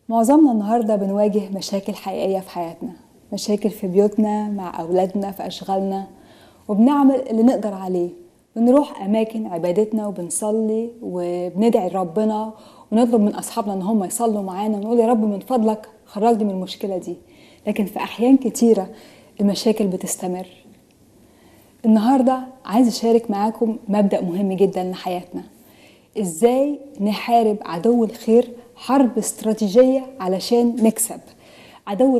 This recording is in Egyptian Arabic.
معظمنا النهاردة بنواجه مشاكل حقيقية في حياتنا مشاكل في بيوتنا مع أولادنا في أشغالنا وبنعمل اللي نقدر عليه بنروح أماكن عبادتنا وبنصلي وبندعي ربنا ونطلب من أصحابنا إن هم يصلوا معانا ونقول يا رب من فضلك خرجني من المشكلة دي لكن في أحيان كتيرة المشاكل بتستمر النهاردة عايز أشارك معاكم مبدأ مهم جدا لحياتنا إزاي نحارب عدو الخير حرب استراتيجية علشان نكسب عدو